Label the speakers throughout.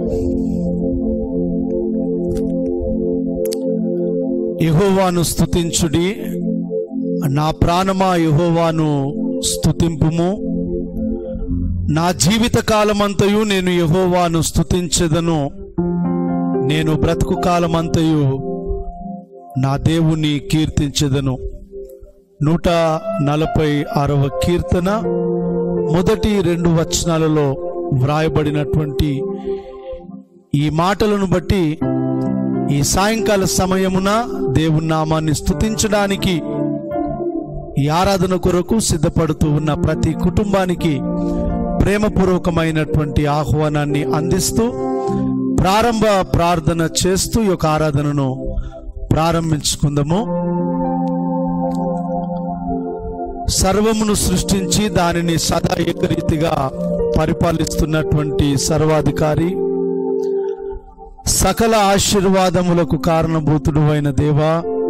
Speaker 1: యెహోవాను స్తుతించుడి నా ప్రాణమా యెహోవాను స్తుతింపుము నా జీవిత కాలమంతయు నేను యెహోవాను స్తుతించెదను నేను బ్రతుకు కాలమంతయు నా దేవుని కీర్తించెదను నూట నలభై ఆరవ కీర్తన మొదటి రెండు వచనాలలో వ్రాయబడినటువంటి ఈ మాటలను బట్టి ఈ సాయంకాల సమయమున దేవుని నామాన్ని స్తుతించడానికి ఈ ఆరాధన కొరకు సిద్ధపడుతూ ఉన్న ప్రతి కుటుంబానికి ప్రేమపూర్వకమైనటువంటి ఆహ్వానాన్ని అందిస్తూ ప్రారంభ ప్రార్థన చేస్తూ ఈ యొక్క ఆరాధనను ప్రారంభించుకుందాము సర్వమును సృష్టించి దానిని సదా ఏకరీతిగా పరిపాలిస్తున్నటువంటి సర్వాధికారి సకల ఆశీర్వాదములకు కారణభూతుడు అయిన దేవా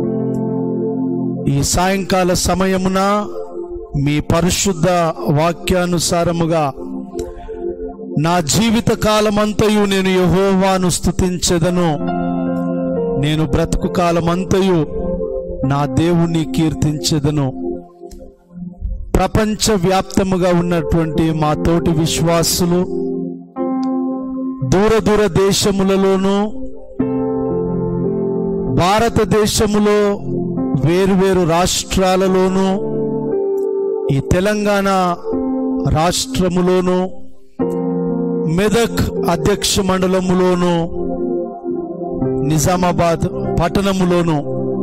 Speaker 1: ఈ సాయంకాల సమయమున మీ పరిశుద్ధ వాక్యానుసారముగా నా జీవిత కాలమంతయు నేను యహోవాను స్తుతించెదను నేను బ్రతుకు కాలమంతయు నా దేవుణ్ణి కీర్తించెదను ప్రపంచ వ్యాప్తముగా ఉన్నటువంటి మా తోటి విశ్వాసులు దూర దూర దేశములలోనూ భారతదేశములో వేరువేరు రాష్ట్రాలలోనూ ఈ తెలంగాణ రాష్ట్రములోనూ మెదక్ అధ్యక్ష మండలములోనూ నిజామాబాద్ పట్టణములోనూ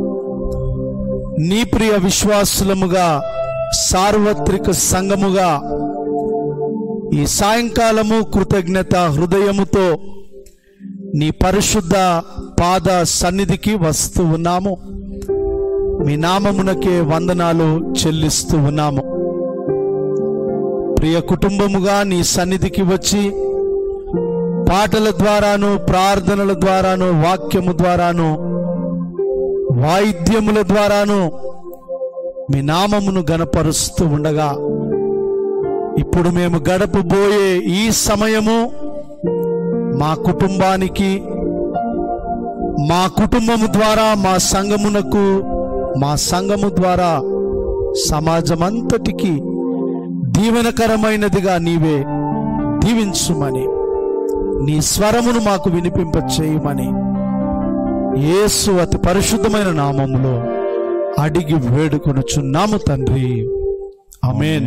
Speaker 1: నీ ప్రియ విశ్వాసులముగా సార్వత్రిక సంఘముగా ఈ సాయంకాలము కృతజ్ఞత హృదయముతో నీ పరిశుద్ధ పాద సన్నిధికి వస్తూ ఉన్నాము మీ నామమునకే వందనాలు చెల్లిస్తూ ఉన్నాము ప్రియ కుటుంబముగా నీ సన్నిధికి వచ్చి పాటల ద్వారాను ప్రార్థనల ద్వారాను వాక్యము ద్వారాను వాయిద్యముల ద్వారాను మీ నామమును గనపరుస్తూ ఉండగా ఇప్పుడు మేము గడపబోయే ఈ సమయము మా కుటుంబానికి మా కుటుంబము ద్వారా మా సంఘమునకు మా సంఘము ద్వారా సమాజమంతటికి దీవెనకరమైనదిగా నీవే దీవించుమని నీ స్వరమును మాకు వినిపింప చేయమని యేసు అతి పరిశుద్ధమైన నామములో అడిగి వేడుకొనుచున్నాము తండ్రి అమేన్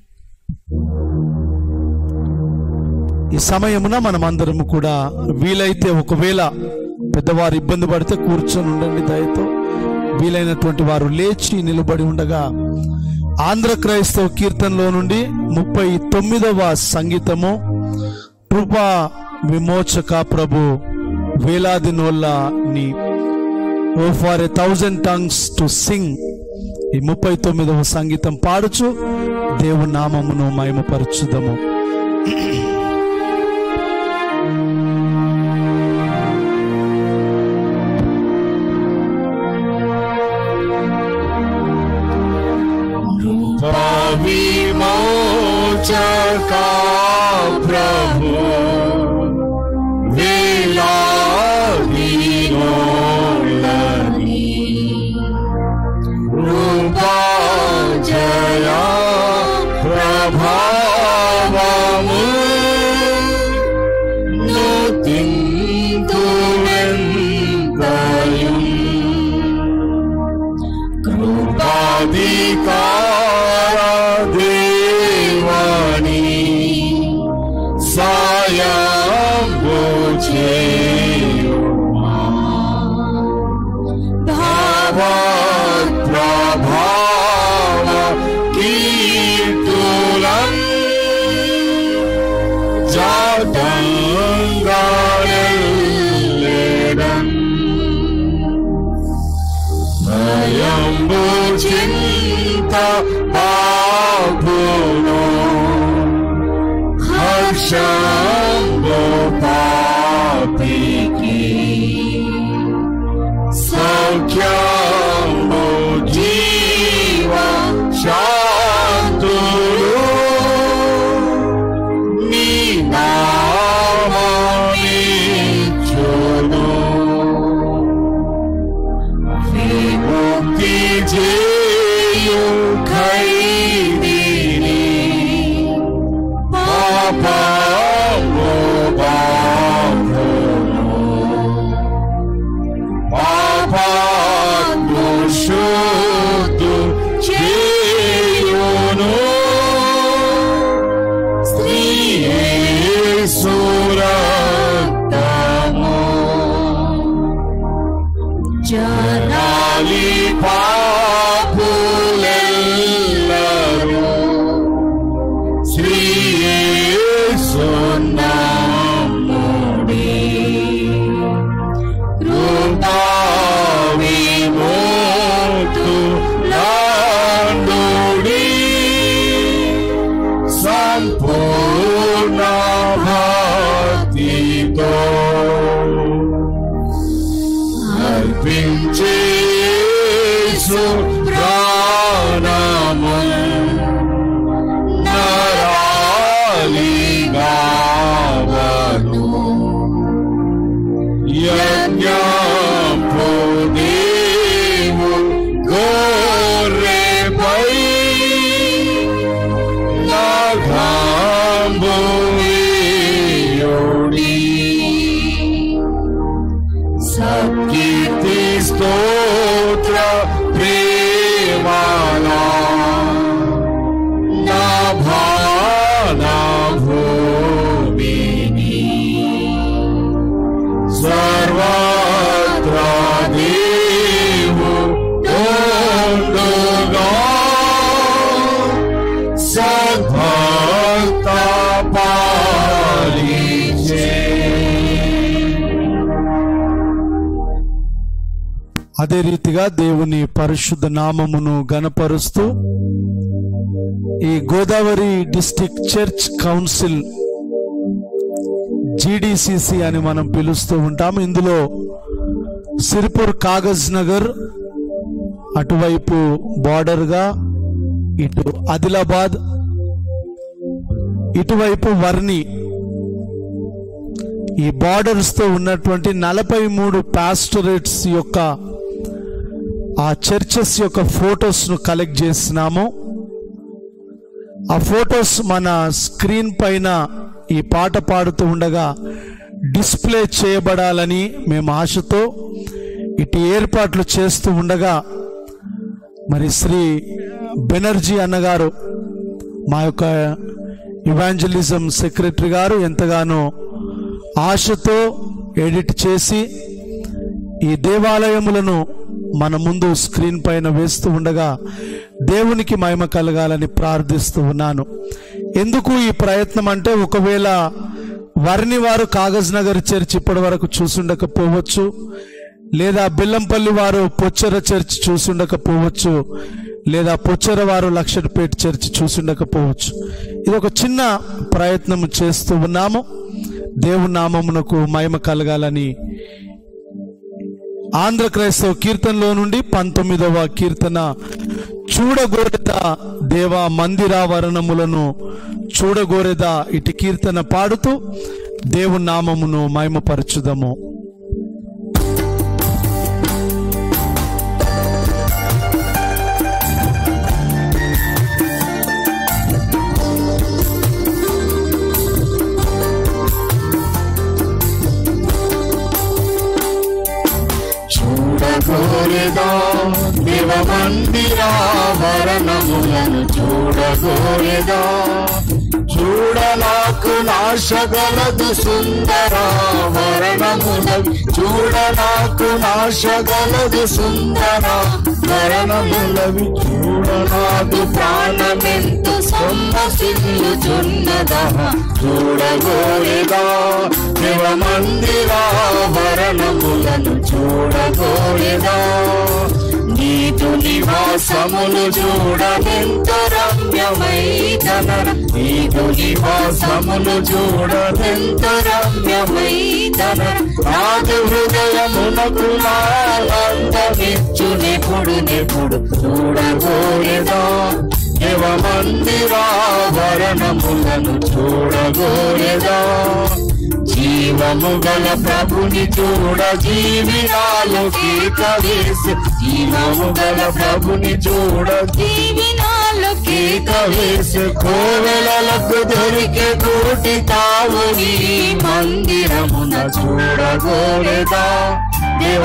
Speaker 1: ఈ సమయమున మనమందరము కూడా వీలైతే ఒకవేళ పెద్దవారు ఇబ్బంది పడితే కూర్చొని ఉండండి దయతో వీలైనటువంటి వారు లేచి నిలబడి ఉండగా ఆంధ్ర క్రైస్తవ కీర్తనలో నుండి ముప్పై తొమ్మిదవ సంగీతము కృపా విమోచక ప్రభు వేలాది నోళ్ళని O for a thousand tongues to sing ఈ ముప్పై తొమ్మిదవ సంగీతం పాడుచు దేవుని నామమును మహిమపరచుదము
Speaker 2: విమోచకా ప్రభు వేలాదినోళ్ళని కృపా జయ ప్రభావము నొతింతువెంతయుం కృపాధికార దేవాని సాయం ప్రభావ కీర్తులం జాతంగాడెల్లెడం భయంబు చింత పాపును హర్షంబు పాపి
Speaker 1: అదే రీతిగా దేవుని పరిశుద్ధ నామమును గనపరుస్తూ ఈ Godavari district church council GDCC అని మనం పిలుస్తూ ఉంటాము ఇందులో సిరిపూర్ కాగజ్ నగర్ అటువైపు బార్డర్గా ఇటు ఆదిలాబాద్ ఇటువైపు వర్ణి ఈ బార్డర్స్ తో ఉన్నటువంటి నలభై మూడు పాస్టరేట్స్ యొక్క ఆ చర్చెస్ యొక్క ఫొటోస్ ను కలెక్ట్ చేస్తున్నాము ఆ ఫొటోస్ మన స్క్రీన్ పైన ఈ పాట పాడుతూ ఉండగా డిస్ప్లే చేయబడాలని మేము ఆశతో ఇటు ఏర్పాట్లు చేస్తూ ఉండగా మరి శ్రీ బెనర్జీ అన్నగారు మా యొక్క ఇవాంజలిజం సెక్రటరీ గారు ఎంతగానో ఆశతో ఎడిట్ చేసి ఈ దేవాలయములను మన ముందు స్క్రీన్ పైన వేస్తూ ఉండగా దేవునికి మహిమ కలగాలని ప్రార్థిస్తూ ఉన్నాను ఎందుకు ఈ ప్రయత్నం అంటే ఒకవేళ వర్ణి వారు కాగజ్ నగర్ చర్చ్ ఇప్పటి వరకు చూసుండకపోవచ్చు లేదా బెల్లంపల్లి వారు పొచ్చర చర్చ్ చూసుండకపోవచ్చు లేదా పొచ్చర వారు లక్షపేట చర్చ్ చూసుండకపోవచ్చు ఇది ఒక చిన్న ప్రయత్నం చేస్తూ ఉన్నాము దేవుని నామమునకు మహిమ కలగాలని ఆంధ్ర క్రైస్తవ కీర్తనలో నుండి పంతొమ్మిదవ కీర్తన చూడగోరెద దేవ మందిరావరణములను చూడగోరెద ఇటు కీర్తన పాడుతూ దేవుని నామమును మహిమపరచుదము
Speaker 2: చూడగోరెదా దేవ మందిరాభరణములను చూడగోరెదా చూడ నాకు నాశగలదు సుందరాభరణములవి చూడ నాకు నాశగలదు సుందరాభరణములవి చూడ నాకు ప్రాణమెంతు సొమ్మసిల్లుచున్నదా చూడగోరెదా దేవ మందిరాభరణములను చూడగోరెదా నీతు నివాసములు చూడనెంత రమ్యమైతనర నీతు నివాసములు చూడనెంత రమ్యమైతనర నాదు హృదయమునకు నాలందమిచ్చు నెప్పుడు నెప్పుడు చూడగోరెదా దేవ మందిరాభరణములను చూడగోరెదా జీవము గల ప్రభుని చూడ జీవినాలు కీకవేసి జీవము గల ప్రభుని చూడ
Speaker 3: జీవినాలు
Speaker 2: కీక వేసి కోవెలలకు దొరికే కోటి తావు నీ మందిరమున చూడగోరెదా దేవ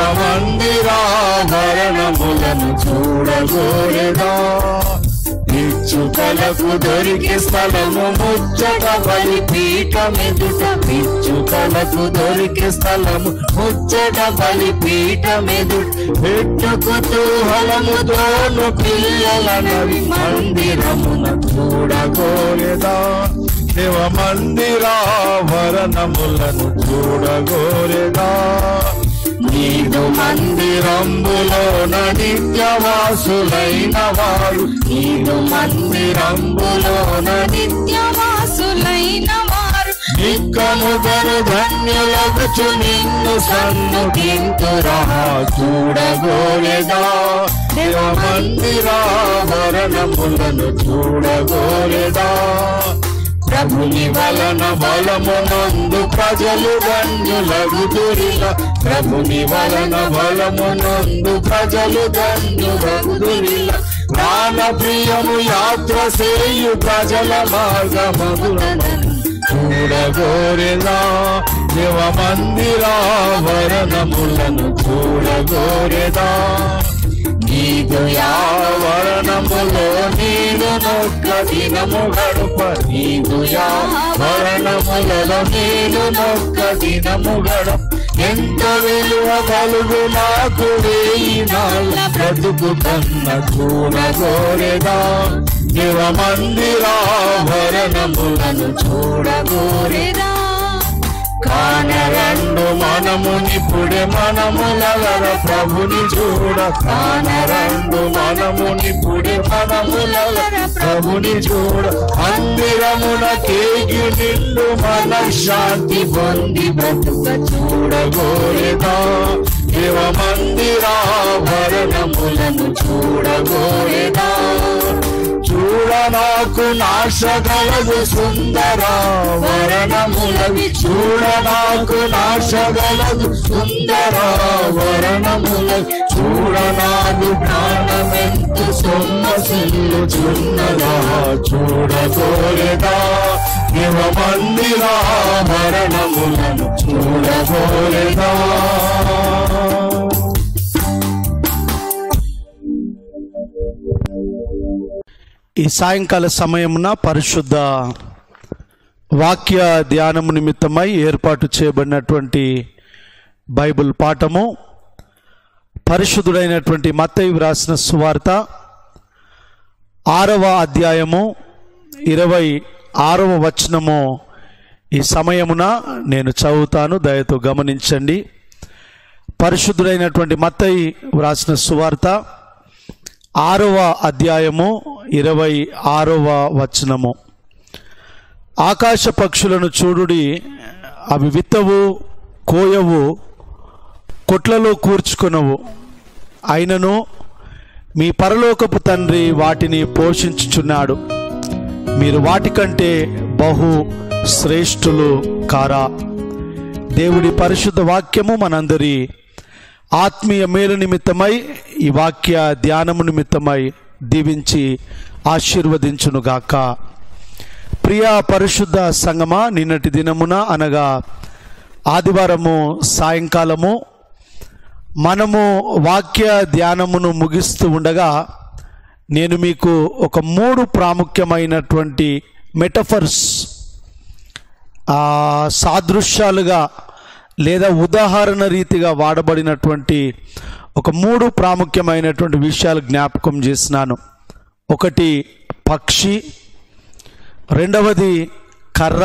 Speaker 2: మందిరాభరణములను చూడగోరెదా పిచ్చుకలకు దొరికి స్థలము ముచ్చట బలి పీఠమెదుట పిచ్చుకలకు దొరికి స్థలము ముచ్చట బలి పీఠమెదుట పెట్టు కుతూహలము తోను పిల్లలనవి మందిరమున చూడగోరెదా దేవ మందిరాభరణములను చూడగోరెదా నీదు మందిరంబులోన నిత్యవాసులైన వారు నీదు మందిరంబులోన
Speaker 3: నిత్యవాసులైన వారు
Speaker 2: నిక్కముగరు ధన్యులగుచు నిన్ను సన్నుకింతురా చూడగోరెదా దేవ మందిరాభరణములను చూడగోరెదా ప్రభుని వలన బలమునందు ప్రజలు ధన్యులగుదురిల ప్రభుని వలన బలమునందు ప్రజలు ధన్యులగుదురిల ప్రాణ ప్రియము యాత్ర చేయు ప్రజల మార్గమగులను చూడగోరెలా దేవ మందిరాభరణములను చూడగోరెదా నీదు యావరణములో నీదు నొక్క దినము గడుప నీదు యావరణములలో నీదు నొక్క దినము గడుప ఎంత విలువ కలుగు నాకు వేయి నాళ్ళ బ్రతుకు కన్న చూడగోరెదా దేవ మందిరాభరణములను చూడగోరెదా
Speaker 3: కోరెదా
Speaker 2: కానరండు మన మనమునిప్పుడే మనములగర ప్రభుని చూడ కానరండు మనమునిప్పుడే మనములగర ప్రభుని చూడ మందిరమున కేగి నిండు మన శాంతి పొంది బ్రతుక చూడగోరేదా దేవ మందిరాభరణములను చూడగోరేదా చూడ నాకు నాశగలదు సుందర వరణములవి చూడ నాకు నాశగలదు సుందర వరణములవి చూడ నాకు ప్రాణమెంతు సొమ్మసిల్లు చున్నదా చూడగోరేదా శివ మందిరాభరణములను చూడగోరేదా
Speaker 1: ఈ సాయంకాల సమయమున పరిశుద్ధ వాక్య ధ్యానము నిమిత్తమై ఏర్పాటు చేయబడినటువంటి బైబిల్ పాఠము పరిశుద్ధుడైనటువంటి మత్తయి వ్రాసిన సువార్త ఆరవ అధ్యాయము ఇరవై ఆరవ వచనము ఈ సమయమున నేను చదువుతాను దయతో గమనించండి పరిశుద్ధుడైనటువంటి మత్తయి వ్రాసిన సువార్త ఆరవ అధ్యాయము ఇరవై ఆరవ వచనము ఆకాశ పక్షులను చూడుడి అవి విత్తవు కోయవు కొట్లలో కూర్చుకొనవు అయినను మీ పరలోకపు తండ్రి వాటిని పోషించుచున్నాడు మీరు వాటికంటే బహు శ్రేష్ఠులు కారా దేవుడి పరిశుద్ధ వాక్యము మనందరి ఆత్మీయ మేలు నిమిత్తమై ఈ వాక్య ధ్యానము నిమిత్తమై దీవించి ఆశీర్వదించునుగాక ప్రియ పరిశుద్ధ సంగమా నిన్నటి దినమున అనగా ఆదివారము సాయంకాలము మనము వాక్య ధ్యానమును ముగిస్తూ ఉండగా నేను మీకు ఒక మూడు ప్రాముఖ్యమైనటువంటి మెటఫర్స్ ఆ సాదృశ్యాలుగా లేదా ఉదాహరణ రీతిగా వాడబడినటువంటి ఒక మూడు ప్రాముఖ్యమైనటువంటి విషయాలు జ్ఞాపకం చేసినాను ఒకటి పక్షి రెండవది కర్ర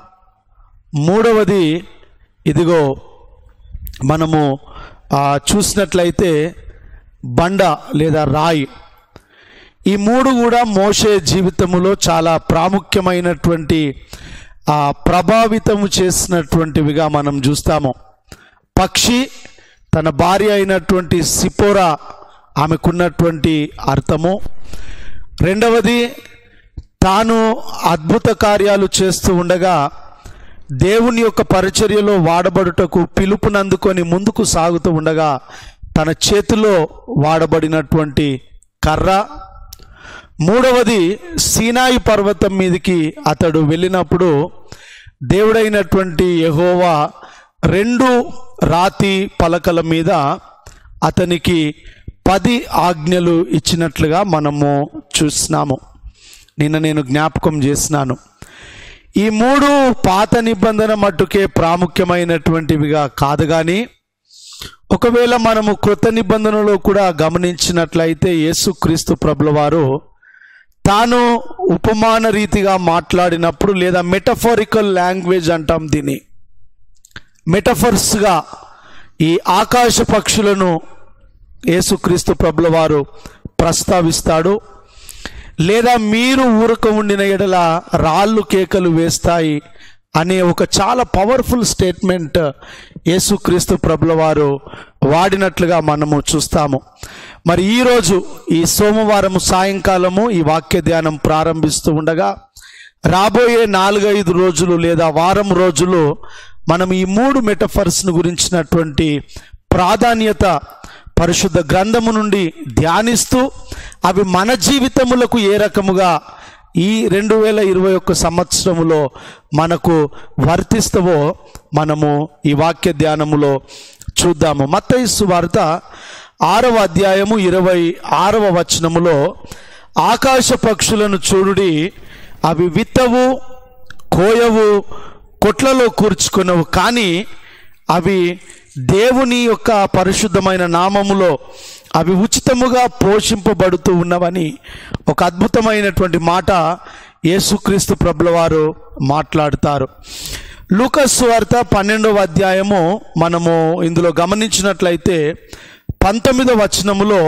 Speaker 1: మూడవది ఇదిగో మనము ఆ, చూసినట్లయితే బండ లేదా రాయి ఈ మూడు కూడా మోసే జీవితములో చాలా ప్రాముఖ్యమైనటువంటి ఆ ప్రభావితము చేసినటువంటివిగా మనం చూస్తాము పక్షి తన భార్య అయినటువంటి సిపోరా ఆమెకున్నటువంటి అర్థము రెండవది తాను అద్భుత కార్యాలు చేస్తూ ఉండగా దేవుని యొక్క పరిచర్యలో వాడబడుటకు పిలుపునందుకొని ముందుకు సాగుతూ ఉండగా తన చేతిలో వాడబడినటువంటి కర్ర మూడవది సీనాయి పర్వతం మీదకి అతడు వెళ్ళినప్పుడు దేవుడైనటువంటి యెహోవా రెండు రాతి పలకల మీద అతనికి పది ఆజ్ఞలు ఇచ్చినట్లుగా మనము చూసినాము నిన్న నేను జ్ఞాపకం చేసినాను ఈ మూడు పాత నిబంధన మట్టుకే ప్రాముఖ్యమైనటువంటివిగా కాదు కానీ ఒకవేళ మనము కృత నిబంధనలో కూడా గమనించినట్లయితే యేసుక్రీస్తు ప్రభుల వారు తాను ఉపమాన రీతిగా మాట్లాడినప్పుడు లేదా మెటఫోరికల్ లాంగ్వేజ్ అంటాం దీన్ని మెటఫర్స్గా ఈ ఆకాశ పక్షులను యేసుక్రీస్తు ప్రభుల వారు ప్రస్తావిస్తాడు లేదా మీరు ఊరక ఉండిన ఎడల రాళ్ళు కేకలు వేస్తాయి అనే ఒక చాలా పవర్ఫుల్ స్టేట్మెంట్ యేసుక్రీస్తు ప్రభుల వారు వాడినట్లుగా మనము చూస్తాము మరి ఈరోజు ఈ సోమవారం సాయంకాలము ఈ వాక్య ధ్యానం ప్రారంభిస్తూ ఉండగా రాబోయే నాలుగైదు రోజులు లేదా వారం రోజులు మనం ఈ మూడు మెటఫర్స్ను గురించినటువంటి ప్రాధాన్యత పరిశుద్ధ గ్రంథము నుండి ధ్యానిస్తూ అవి మన జీవితములకు ఏ రకముగా ఈ రెండు వేల ఇరవై ఒక్క సంవత్సరములో మనకు వర్తిస్తావో మనము ఈ వాక్య ధ్యానములో చూద్దాము మత్తయి వార్త ఆరవ అధ్యాయము ఇరవై ఆరవ వచనములో ఆకాశ పక్షులను చూడుడి అవి విత్తవు కోయవు కొట్లలో కూర్చుకునవు కానీ అవి దేవుని యొక్క పరిశుద్ధమైన నామములో అవి ఉచితముగా పోషింపబడుతూ ఉన్నవని ఒక అద్భుతమైనటువంటి మాట యేసుక్రీస్తు ప్రభుల వారు మాట్లాడుతారు లూకస్ వార్త పన్నెండవ అధ్యాయము మనము ఇందులో గమనించినట్లయితే పంతొమ్మిదవ వచనములో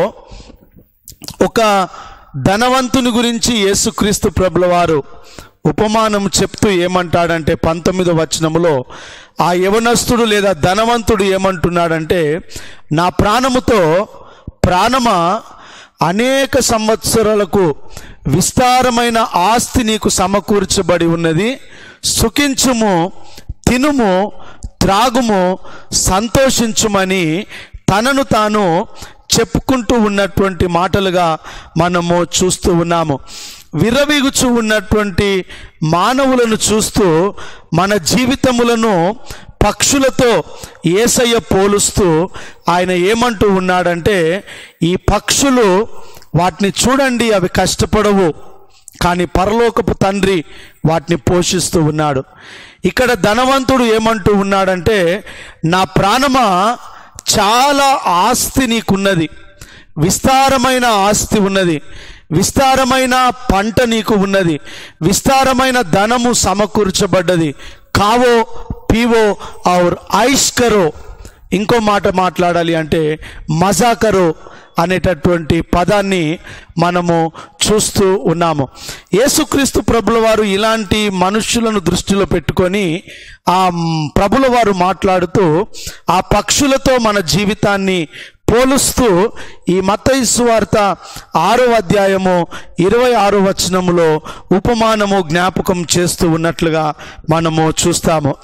Speaker 1: ఒక ధనవంతుని గురించి యేసుక్రీస్తు ప్రభుల వారు ఉపమానం చెప్తూ ఏమంటాడంటే పంతొమ్మిదో వచనములో ఆ యవనస్తుడు లేదా ధనవంతుడు ఏమంటున్నాడంటే నా ప్రాణముతో ప్రాణమా అనేక సంవత్సరాలకు విస్తారమైన ఆస్తి నీకు సమకూర్చబడి ఉన్నది సుఖించుము తినుము త్రాగుము సంతోషించుమని తనను తాను చెప్పుకుంటూ ఉన్నటువంటి మాటలుగా మనము చూస్తూ ఉన్నాము విర్రవీగుచూ ఉన్నటువంటి మానవులను చూస్తూ మన జీవితములను పక్షులతో ఏసయ్య పోలుస్తూ ఆయన ఏమంటూ ఉన్నాడంటే ఈ పక్షులు వాటిని చూడండి అవి కష్టపడవు కానీ పరలోకపు తండ్రి వాటిని పోషిస్తూ ఉన్నాడు ఇక్కడ ధనవంతుడు ఏమంటూ ఉన్నాడంటే నా ప్రాణమా చాలా ఆస్తి నీకున్నది విస్తారమైన ఆస్తి ఉన్నది విస్తారమైన పంట నీకు ఉన్నది విస్తారమైన ధనము సమకూర్చబడ్డది కావో పీవో ఔర్ ఐష్ కరో ఇంకో మాట మాట్లాడాలి అంటే మజా కరో అనేటటువంటి పదాన్ని మనము చూస్తూ ఉన్నాము యేసుక్రీస్తు ప్రభుల వారు ఇలాంటి మనుష్యులను దృష్టిలో పెట్టుకొని ఆ మ్, ప్రభుల వారు మాట్లాడుతూ ఆ పక్షులతో మన జీవితాన్ని పోలుస్తూ ఈ మత్తయి వార్త ఆరో అధ్యాయము ఇరవై ఆరో వచనములో ఉపమానము జ్ఞాపకం చేస్తూ ఉన్నట్లుగా మనము చూస్తాము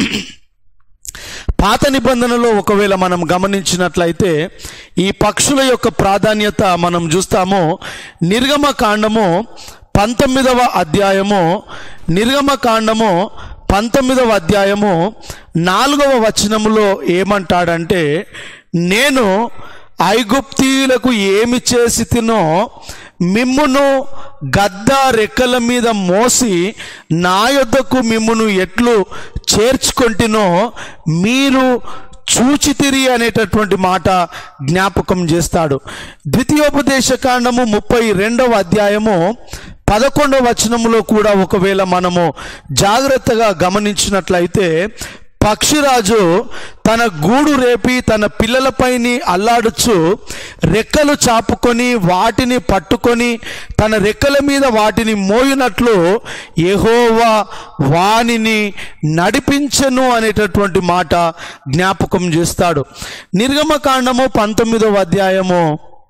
Speaker 1: పాత నిబంధనలో ఒకవేళ మనం గమనించినట్లయితే ఈ పక్షుల యొక్క ప్రాధాన్యత మనం చూస్తాము నిర్గమ కాండము పంతొమ్మిదవ అధ్యాయము నిర్గమ కాండము పంతొమ్మిదవ అధ్యాయము నాలుగవ వచనములో ఏమంటాడంటే నేను ఐగుప్తీయులకు ఏమి చేసి తినో మిమ్మును గద్ద రెక్కల మీద మోసి నా యొద్దకు మిమ్మును ఎట్లు చేర్చుకొంటినో మీరు చూచితిరి అనేటటువంటి మాట జ్ఞాపకం చేస్తాడు ద్వితీయోపదేశ కాండము ముప్పై రెండవ అధ్యాయము పదకొండవ వచనములో కూడా ఒకవేళ మనము జాగ్రత్తగా గమనించినట్లయితే పక్షిరాజు తన గూడు రేపి తన పిల్లలపైని అల్లాడుచు రెక్కలు చాపుకొని వాటిని పట్టుకొని తన రెక్కల మీద వాటిని మోయినట్లు యెహోవా వానిని నడిపించను అనేటటువంటి మాట జ్ఞాపకం చేస్తాడు నిర్గమకాండము పంతొమ్మిదవ అధ్యాయము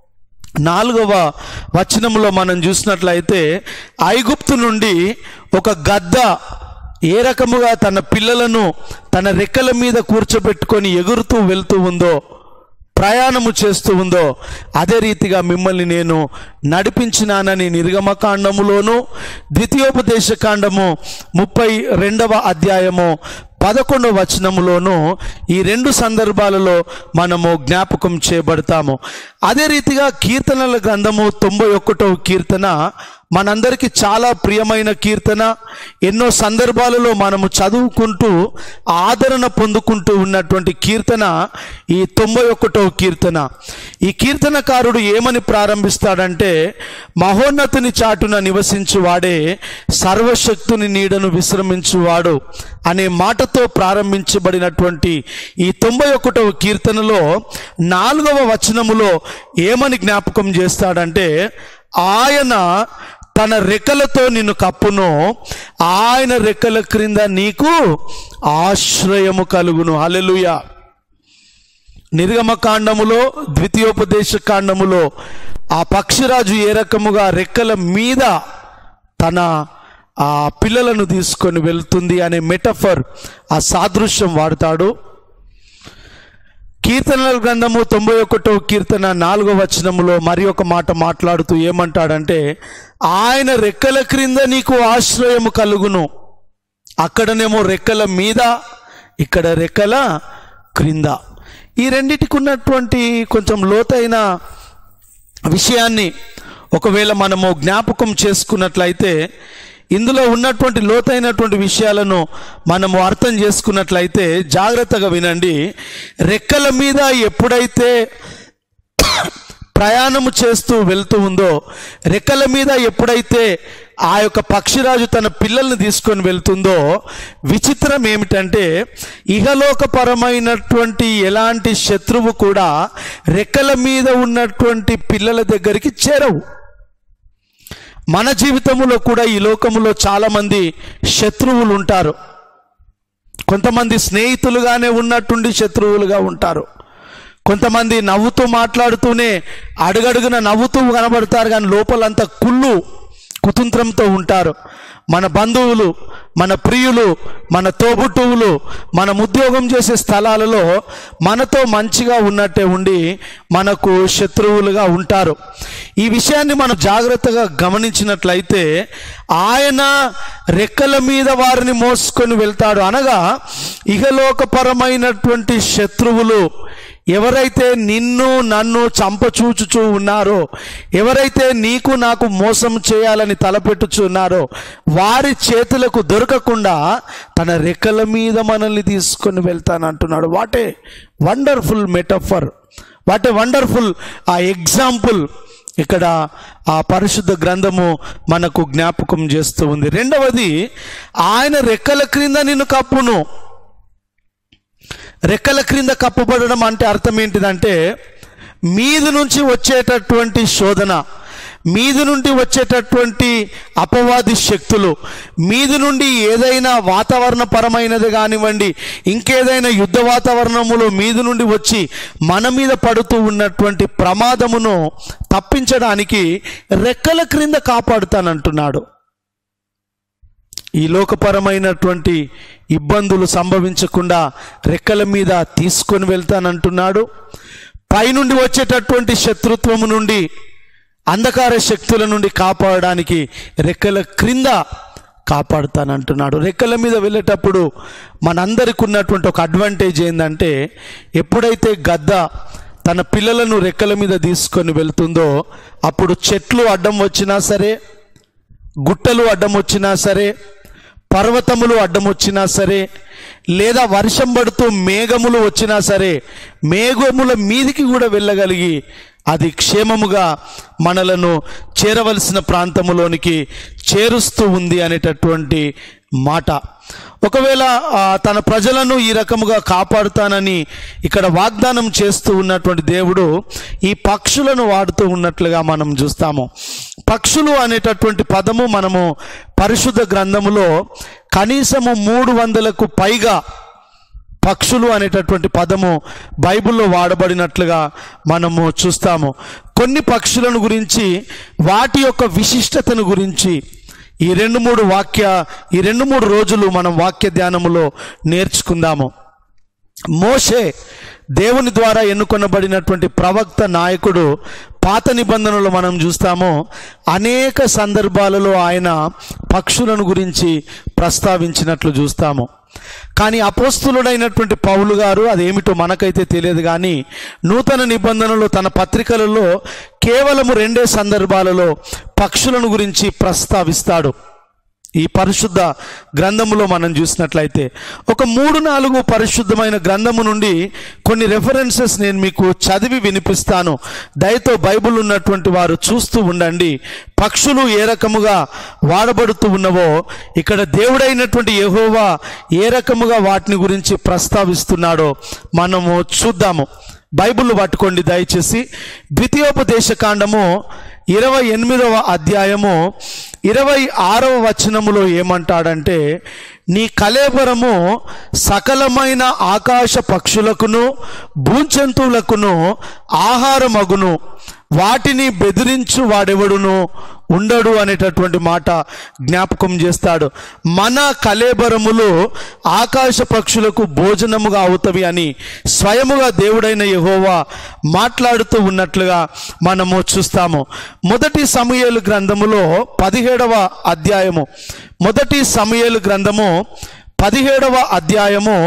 Speaker 1: నాలుగవ వచనంలో మనం చూసినట్లయితే ఐగుప్తు నుండి ఒక గద్ద ఏ రకముగా తన పిల్లలను తన రెక్కల మీద కూర్చోబెట్టుకొని ఎగురుతూ వెళ్తూ ఉందో ప్రయాణము చేస్తూ ఉందో అదే రీతిగా మిమ్మల్ని నేను నడిపించినానని నిర్గమకాండములోను ద్వితీయోపదేశ కాండము ముప్పై రెండవ అధ్యాయము పదకొండవ వచనములోను ఈ రెండు సందర్భాలలో మనము జ్ఞాపకం చేయబడతాము అదే రీతిగా కీర్తనల గ్రంథము తొంభై ఒకటవ కీర్తన మనందరికీ చాలా ప్రియమైన కీర్తన ఎన్నో సందర్భాలలో మనము చదువుకుంటూ ఆదరణ పొందుకుంటూ ఉన్నటువంటి కీర్తన ఈ తొంభై ఒకటవ కీర్తన ఈ కీర్తనకారుడు ఏమని ప్రారంభిస్తాడంటే మహోన్నతుని చాటున నివసించు వాడే సర్వశక్తుని నీడను విశ్రమించువాడు అనే మాటతో ప్రారంభించబడినటువంటి ఈ తొంభై ఒకటవ కీర్తనలో నాలుగవ వచనములో ఏమని జ్ఞాపకం చేస్తాడంటే ఆయన తన రెక్కలతో నిన్ను కప్పును ఆయన రెక్కల క్రింద నీకు ఆశ్రయము కలుగును హల్లెలూయా నిర్గమకాండములో ద్వితీయోపదేశ కాండములో ఆ పక్షిరాజు ఏ రకముగా రెక్కల మీద తన ఆ పిల్లలను తీసుకొని వెళ్తుంది అనే మెటఫర్ ఆ సాదృశ్యం వాడతాడు కీర్తనల గ్రంథము తొంభై ఒకటో కీర్తన నాలుగో వచనములో మరి ఒక మాట మాట్లాడుతూ ఏమంటాడంటే ఆయన రెక్కల క్రింద నీకు ఆశ్రయము కలుగును అక్కడనేమో రెక్కల మీద ఇక్కడ రెక్కల క్రింద ఈ రెండిటికి ఉన్నటువంటి కొంచెం లోతైన విషయాన్ని ఒకవేళ మనము జ్ఞాపకం చేసుకున్నట్లయితే ఇందులో ఉన్నటువంటి లోతైనటువంటి విషయాలను మనము అర్థం చేసుకున్నట్లయితే జాగ్రత్తగా వినండి రెక్కల మీద ఎప్పుడైతే ప్రయాణము చేస్తూ వెళ్తూ ఉందో రెక్కల మీద ఎప్పుడైతే ఆ యొక్క పక్షిరాజు తన పిల్లల్ని తీసుకొని వెళ్తుందో విచిత్రం ఏమిటంటే ఇహలోకపరమైనటువంటి ఎలాంటి శత్రువు కూడా రెక్కల మీద ఉన్నటువంటి పిల్లల దగ్గరికి చేరవు మన జీవితంలో కూడా ఈ లోకములో చాలామంది శత్రువులు ఉంటారు కొంతమంది స్నేహితులుగానే ఉన్నట్టుండి శత్రువులుగా ఉంటారు కొంతమంది నవ్వుతూ మాట్లాడుతూనే అడుగడుగున నవ్వుతూ కనబడతారు కానీ లోపలంతా కుళ్ళు కుతంత్రంతో ఉంటారు మన బంధువులు మన ప్రియులు మన తోబుట్టువులు మనం ఉద్యోగం చేసే స్థలాలలో మనతో మంచిగా ఉన్నట్టే ఉండి మనకు శత్రువులుగా ఉంటారు ఈ విషయాన్ని మనం జాగ్రత్తగా గమనించినట్లయితే ఆయన రెక్కల మీద వారిని మోసుకొని వెళ్తాడు అనగా ఇహలోకపరమైనటువంటి శత్రువులు ఎవరైతే నిన్ను నన్ను చంపచూచుచూ ఉన్నారో ఎవరైతే నీకు నాకు మోసం చేయాలని తలపెట్టుచున్నారో వారి చేతులకు దొరకకుండా తన రెక్కల మీద మనల్ని తీసుకొని వెళ్తానంటున్నాడు what a wonderful metaphor what a wonderful ఆ ఎగ్జాంపుల్ ఇక్కడ ఆ పరిశుద్ధ గ్రంథము మనకు జ్ఞాపకం చేస్తూ ఉంది రెండవది ఆయన రెక్కల క్రింద నిన్ను కప్పును రెక్కల క్రింద కప్పబడడం అంటే అర్థం ఏంటిదంటే మీది నుంచి వచ్చేటటువంటి శోధన మీది నుండి వచ్చేటటువంటి అపవాది శక్తులు మీది నుండి ఏదైనా వాతావరణ పరమైనది కానివ్వండి ఇంకేదైనా యుద్ధ వాతావరణములో మీది నుండి వచ్చి మన మీద పడుతూ ఉన్నటువంటి ప్రమాదమును తప్పించడానికి రెక్కల క్రింద కాపాడుతానంటున్నాడు ఈ లోకపరమైనటువంటి ఇబ్బందులు సంభవించకుండా రెక్కల మీద తీసుకొని వెళ్తానంటున్నాడు పైనుండి వచ్చేటటువంటి శత్రుత్వము నుండి అంధకార శక్తుల నుండి కాపాడడానికి రెక్కల క్రింద కాపాడుతానంటున్నాడు రెక్కల మీద వెళ్ళేటప్పుడు మనందరికి ఉన్నటువంటి ఒక అడ్వాంటేజ్ ఏంటంటే ఎప్పుడైతే గద్ద తన పిల్లలను రెక్కల మీద తీసుకొని వెళ్తుందో అప్పుడు చెట్లు అడ్డం వచ్చినా సరే గుట్టలు అడ్డం వచ్చినా సరే పర్వతములు అడ్డం వచ్చినా సరే లేదా వర్షం పడుతూ మేఘములు వచ్చినా సరే మేఘముల మీదికి కూడా వెళ్ళగలిగి అది క్షేమముగా మనలను చేరవలసిన ప్రాంతములోనికి చేరుస్తూ ఉంది అనేటటువంటి మాట ఒకవేళ ఆ, తన ప్రజలను ఈ రకముగా కాపాడుతానని ఇక్కడ వాగ్దానం చేస్తూ ఉన్నటువంటి దేవుడు ఈ పక్షులను వాడుతూ ఉన్నట్లుగా మనం చూస్తాము పక్షులు అనేటటువంటి పదము మనము పరిశుద్ధ గ్రంథములో కనీసము మూడు వందలకు పైగా పక్షులు అనేటటువంటి పదము బైబిల్లో వాడబడినట్లుగా మనము చూస్తాము కొన్ని పక్షులను గురించి వాటి యొక్క విశిష్టతను గురించి ఈ రెండు మూడు వాక్య ఈ రెండు మూడు రోజులు మనం వాక్య ధ్యానములో నేర్చుకుందాము మోషే దేవుని ద్వారా ఎన్నుకొనబడినటువంటి ప్రవక్త నాయకుడు పాత నిబంధనలు మనం చూస్తాము అనేక సందర్భాలలో ఆయన పక్షులను గురించి ప్రస్తావించినట్లు చూస్తాము కానీ అపోస్తులుడైనటువంటి పౌలు గారు అదేమిటో మనకైతే తెలియదు కానీ నూతన నిబంధనలు తన పత్రికలలో కేవలము రెండే సందర్భాలలో పక్షులను గురించి ప్రస్తావిస్తాడు ఈ పరిశుద్ధ గ్రంథములో మనం చూసినట్లయితే ఒక మూడు నాలుగు పరిశుద్ధమైన గ్రంథము నుండి కొన్ని రెఫరెన్సెస్ నేను మీకు చదివి వినిపిస్తాను దయతో బైబిల్ ఉన్నటువంటి వారు చూస్తూ ఉండండి పక్షులు ఏ రకముగా వాడబడుతూ ఉన్నవో ఇక్కడ దేవుడైనటువంటి యెహోవా ఏ రకముగా వాటిని గురించి ప్రస్తావిస్తున్నాడో మనము చూద్దాము బైబిల్ పట్టుకోండి దయచేసి ద్వితీయోపదేశ కాండము ఇరవై ఎనిమిదవ అధ్యాయము ఇరవై ఆరవ వచనములో ఏమంటాడంటే నీ కలేబరము సకలమైన ఆకాశ పక్షులకును భూజంతువులకును ఆహారమగును వాటిని బెదిరించు వాడెవడును ఉండడు అనేటటువంటి మాట జ్ఞాపకం చేస్తాడు మన కలేబరములు ఆకాశ పక్షులకు భోజనముగా అవుతవి అని స్వయముగా దేవుడైన యెహోవా మాట్లాడుతూ ఉన్నట్లుగా మనము చూస్తాము మొదటి సమయలు గ్రంథములో పదిహేడవ అధ్యాయము మొదటి సమయలు గ్రంథము పదిహేడవ అధ్యాయము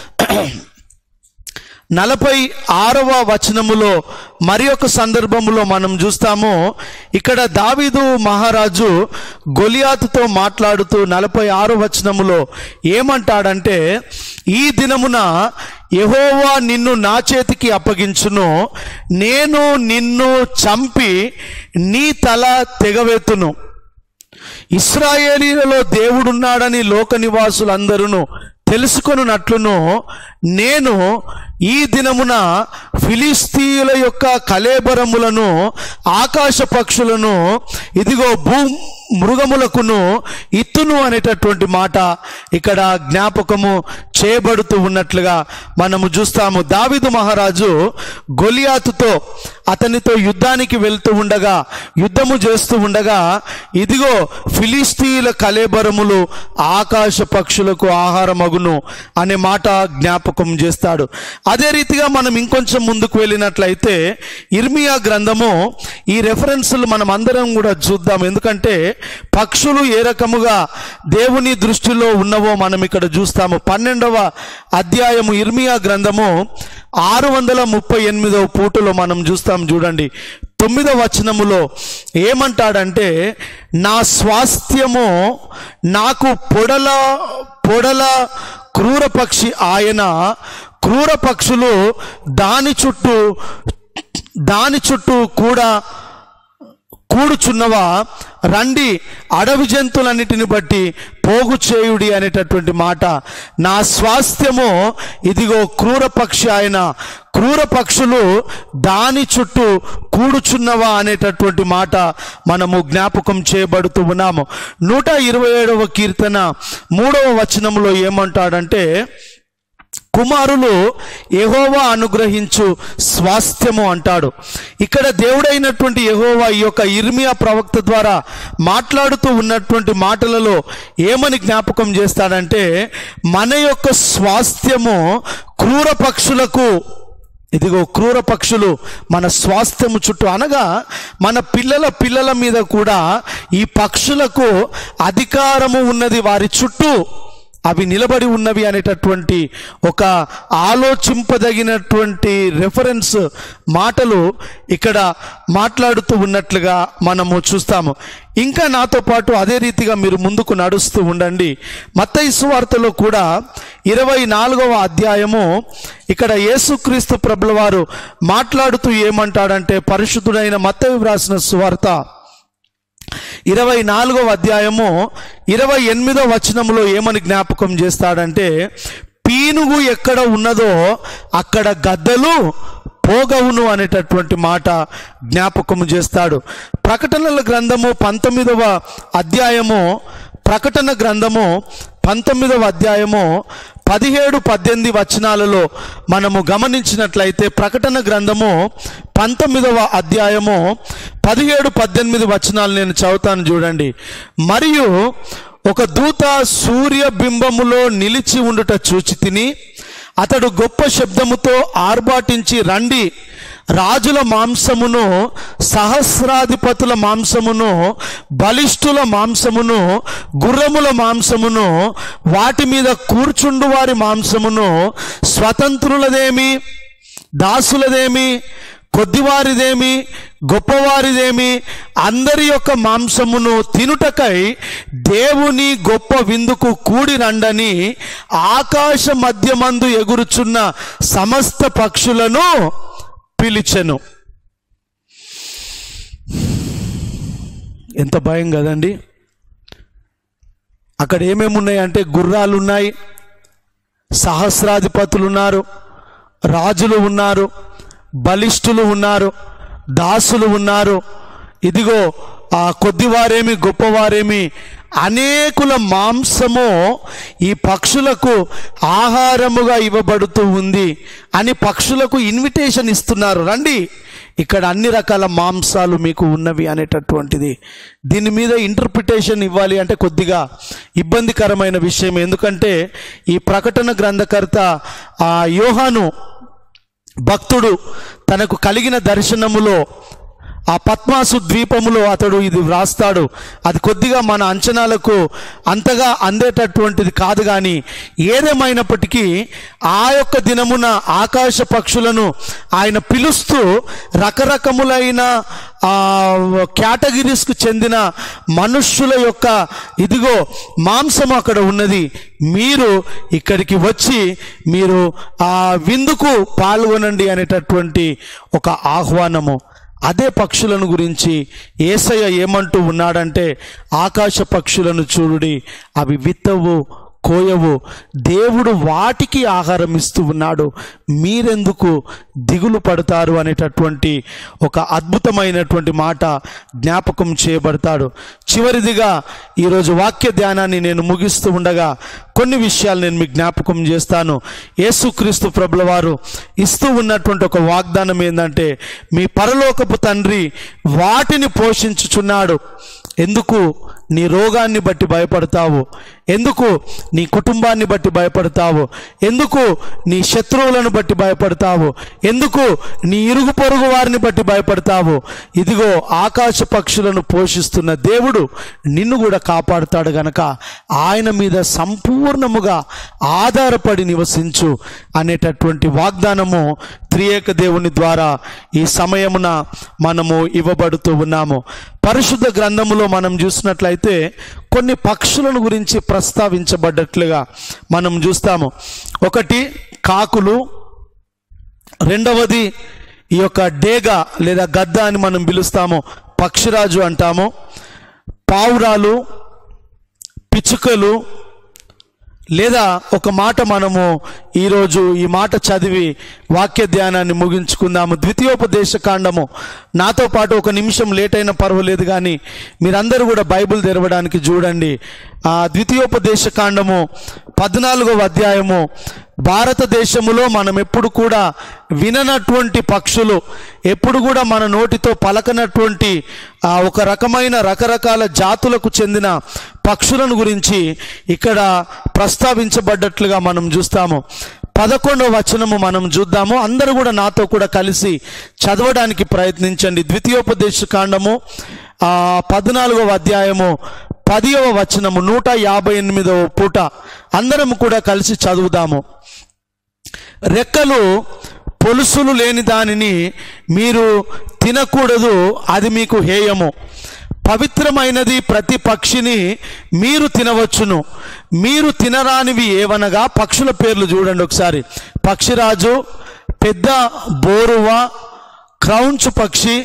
Speaker 1: నలభై ఆరవ వచనములో మరి ఒక సందర్భములో మనం చూస్తాము ఇక్కడ దావీదు మహారాజు గొలియాతుతో మాట్లాడుతూ నలభై ఆరో వచనములో ఏమంటాడంటే ఈ దినమున యెహోవా నిన్ను నా చేతికి అప్పగించును నేను నిన్ను చంపి నీ తల తెగవెత్తును ఇస్రాయేలీలలో దేవుడున్నాడని లోక నివాసులందరూ తెలుసుకొనున్నట్లును నేను ఈ దినమున ఫిలిస్తీయుల యొక్క కలేబరములను ఆకాశ పక్షులను ఇదిగో భూ మృగములకును ఇత్తును అనేటటువంటి మాట ఇక్కడ జ్ఞాపకము చేయబడుతూ ఉన్నట్లుగా మనము చూస్తాము దావిదు మహారాజు గొలియాతుతో అతనితో యుద్ధానికి వెళ్తూ ఉండగా యుద్ధము చేస్తూ ఉండగా ఇదిగో ఫిలిస్తీయుల కలేబరములు ఆకాశ పక్షులకు ఆహారమగును అనే మాట జ్ఞాపకం చేస్తాడు అదే రీతిగా మనం ఇంకొంచెం ముందుకు వెళ్ళినట్లయితే ఇర్మియా గ్రంథము ఈ రెఫరెన్సులు మనం అందరం కూడా చూద్దాం ఎందుకంటే పక్షులు ఏ రకముగా దేవుని దృష్టిలో ఉన్నవో మనం ఇక్కడ చూస్తాము పన్నెండవ అధ్యాయము ఇర్మియా గ్రంథము ఆరు వందల ముప్పై ఎనిమిదవ పూటలో మనం చూస్తాం చూడండి తొమ్మిదవ వచనములో ఏమంటాడంటే నా స్వాస్థ్యము నాకు పొడల పొడల క్రూర పక్షి ఆయన క్రూర పక్షులు దాని చుట్టూ దాని చుట్టూ కూడా కూడుచున్నవా రండి అడవి జంతువులన్నిటిని బట్టి పోగు చేయుడి అనేటటువంటి మాట నా స్వాస్థ్యము ఇదిగో క్రూర పక్షి ఆయన క్రూర పక్షులు దాని చుట్టూ కూడుచున్నవా అనేటటువంటి మాట మనము జ్ఞాపకం చేయబడుతూ ఉన్నాము నూట ఇరవై ఏడవ కీర్తన మూడవ వచనంలో ఏమంటాడంటే కుమారులు యెహోవా అనుగ్రహించు స్వాస్థ్యము అంటాడు ఇక్కడ దేవుడైనటువంటి యెహోవా ఈ యొక్క ఇర్మియా ప్రవక్త ద్వారా మాట్లాడుతూ ఉన్నటువంటి మాటలలో ఏమని జ్ఞాపకం చేస్తాడంటే మన యొక్క స్వాస్థ్యము క్రూర పక్షులకు ఇదిగో క్రూర పక్షులు మన స్వాస్థ్యము చుట్టూ అనగా మన పిల్లల పిల్లల మీద కూడా ఈ పక్షులకు అధికారము ఉన్నది వారి చుట్టూ అవి నిలబడి ఉన్నవి అనేటటువంటి ఒక ఆలోచింపదగినటువంటి రెఫరెన్స్ మాటలు ఇక్కడ మాట్లాడుతూ ఉన్నట్లుగా మనము చూస్తాము ఇంకా నాతో పాటు అదే రీతిగా మీరు ముందుకు నడుస్తూ ఉండండి మత్తయి సువార్తలో కూడా ఇరవై నాలుగవ అధ్యాయము ఇక్కడ యేసుక్రీస్తు ప్రభుల వారు మాట్లాడుతూ ఏమంటాడంటే పరిశుద్ధుడైన మత్తయి వ్రాసిన సువార్త ఇరవై నాలుగవ అధ్యాయము ఇరవై ఎనిమిదో వచనంలో ఏమని జ్ఞాపకం చేస్తాడంటే పీనుగు ఎక్కడ ఉన్నదో అక్కడ గద్దలు పోగవును అనేటటువంటి మాట జ్ఞాపకము చేస్తాడు ప్రకటనల గ్రంథము పంతొమ్మిదవ అధ్యాయము ప్రకటన గ్రంథము పంతొమ్మిదవ అధ్యాయము పదిహేడు పద్దెనిమిది వచనాలలో మనము గమనించినట్లయితే ప్రకటన గ్రంథము పంతొమ్మిదవ అధ్యాయము పదిహేడు పద్దెనిమిది వచనాలు నేను చదువుతాను చూడండి మరియు ఒక దూత సూర్య బింబములో నిలిచి ఉండుట చూచి తిని అతడు గొప్ప శబ్దముతో ఆర్భాటించి రండి రాజుల మాంసమును సహస్రాధిపతుల మాంసమును బలిష్ఠుల మాంసమును గుర్రముల మాంసమును వాటి మీద కూర్చుండు వారి మాంసమును స్వతంత్రులదేమి దాసులదేమి కొద్దివారిదేమి గొప్పవారిదేమి అందరి యొక్క మాంసమును తినుటకై దేవుని గొప్ప విందుకు కూడి రండని ఆకాశ మధ్యమందు ఎగురుచున్న సమస్త పక్షులను పిలిచెను ఎంత భయం కదండి అక్కడ ఏమేమి ఉన్నాయి అంటే గుర్రాలు ఉన్నాయి సహస్రాధిపతులు ఉన్నారు రాజులు ఉన్నారు బలిష్ఠులు ఉన్నారు దాసులు ఉన్నారు ఇదిగో ఆ కొద్దివారేమి గొప్పవారేమి అనేకుల మాంసము ఈ పక్షులకు ఆహారముగా ఇవ్వబడుతూ ఉంది అని పక్షులకు ఇన్విటేషన్ ఇస్తున్నారు రండి ఇక్కడ అన్ని రకాల మాంసాలు మీకు ఉన్నవి అనేటటువంటిది దీని మీద ఇంటర్ప్రిటేషన్ ఇవ్వాలి అంటే కొద్దిగా ఇబ్బందికరమైన విషయం ఎందుకంటే ఈ ప్రకటన గ్రంథకర్త ఆ యోహాను భక్తుడు తనకు కలిగిన దర్శనములో ఆ పద్మాసు ద్వీపములో అతడు ఇది వ్రాస్తాడు అది కొద్దిగా మన అంచనాలకు అంతగా అందేటటువంటిది కాదు కానీ ఏదేమైనప్పటికీ ఆ యొక్క దినమున ఆకాశ పక్షులను ఆయన పిలుస్తూ రకరకములైన ఆ కేటగిరీస్కు చెందిన మనుష్యుల యొక్క ఇదిగో మాంసం అక్కడ ఉన్నది మీరు ఇక్కడికి వచ్చి మీరు ఆ విందుకు పాల్గొనండి అనేటటువంటి ఒక ఆహ్వానము అదే పక్షులను గురించి ఏసయ్య ఏమంటూ ఉన్నాడంటే ఆకాశ పక్షులను చూడుడి అవి విత్తవు కోయవు దేవుడు వాటికి ఆహారం ఇస్తూ ఉన్నాడు మీరెందుకు దిగులు పడతారు అనేటటువంటి ఒక అద్భుతమైనటువంటి మాట జ్ఞాపకం చేయబడతాడు చివరిదిగా ఈరోజు వాక్య ధ్యానాన్ని నేను ముగిస్తూ ఉండగా కొన్ని విషయాలు నేను మీకు జ్ఞాపకం చేస్తాను యేసుక్రీస్తు ప్రభుల వారు ఇస్తూ ఉన్నటువంటి ఒక వాగ్దానం ఏంటంటే మీ పరలోకపు తండ్రి వాటిని పోషించుచున్నాడు ఎందుకు నీ రోగాన్ని బట్టి భయపడతావు ఎందుకు నీ కుటుంబాన్ని బట్టి భయపడతావు ఎందుకు నీ శత్రువులను బట్టి భయపడతావు ఎందుకు నీ ఇరుగు పొరుగు వారిని బట్టి భయపడతావు ఇదిగో ఆకాశ పక్షులను పోషిస్తున్న దేవుడు నిన్ను కూడా కాపాడుతాడు గనక ఆయన మీద సంపూర్ణముగా ఆధారపడి నివసించు అనేటటువంటి వాగ్దానము త్రియేక దేవుని ద్వారా ఈ సమయమున మనము ఇవ్వబడుతూ ఉన్నాము పరిశుద్ధ గ్రంథములో మనం చూసినట్లయితే కొన్ని పక్షులను గురించి ప్రస్తావించబడ్డట్లుగా మనం చూస్తాము ఒకటి కాకులు రెండవది ఈ యొక్క డేగ లేదా గద్ద అని మనం పిలుస్తాము పక్షిరాజు అంటాము పావురాలు పిచ్చుకలు లేదా ఒక మాట మనము ఈరోజు ఈ మాట చదివి వాక్య ధ్యానాన్ని ముగించుకుందాము ద్వితీయోపదేశ కాండము నాతో పాటు ఒక నిమిషం లేట్ అయినా పర్వాలేదు కానీ మీరందరూ కూడా బైబిల్ తెరవడానికి చూడండి ఆ ద్వితీయోపదేశ కాండము పద్నాలుగవ అధ్యాయము భారతదేశములో మనం ఎప్పుడు కూడా విననటువంటి పక్షులు ఎప్పుడు కూడా మన నోటితో పలకనటువంటి ఆ ఒక రకమైన రకరకాల జాతులకు చెందిన పక్షులను గురించి ఇక్కడ ప్రస్తావించబడ్డట్లుగా మనం చూస్తాము పదకొండవ వచనము మనం చూద్దాము అందరూ కూడా నాతో కూడా కలిసి చదవడానికి ప్రయత్నించండి ద్వితీయోపదేశ కాండము ఆ పద్నాలుగవ అధ్యాయము పదియవ వచనము నూట యాభై ఎనిమిదవ పూట అందరం కూడా కలిసి చదువుదాము రెక్కలు పొలుసులు లేని దానిని మీరు తినకూడదు అది మీకు హేయము పవిత్రమైనది ప్రతి పక్షిని మీరు తినవచ్చును మీరు తినరానివి ఏవనగా పక్షుల పేర్లు చూడండి ఒకసారి పక్షిరాజు పెద్ద బోరువ క్రౌంచ్ పక్షి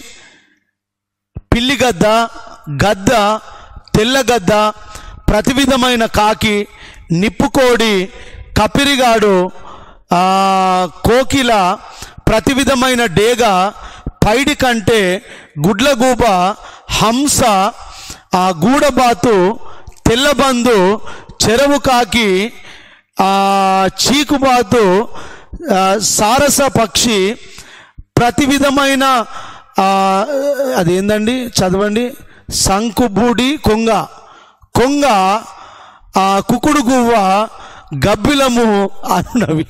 Speaker 1: పిల్లిగద్ద గద్ద తెల్లగద్ద ప్రతి విధమైన కాకి నిప్పుకోడి కపిరిగాడు ఆ, కోకిల ప్రతి విధమైన డేగ పైడి కంటే గుడ్లగూబ హంస ఆ గూడబాతు తెల్లబందు చెరవు కాకి ఆ చీకుబాతు ఆ, సారస పక్షి ప్రతి విధమైన ఆ, అదేందండి చదవండి శంకుబూడి కొంగ కొంగ ఆ కుకుడు గువ్వ గబ్బిలము అన్నవి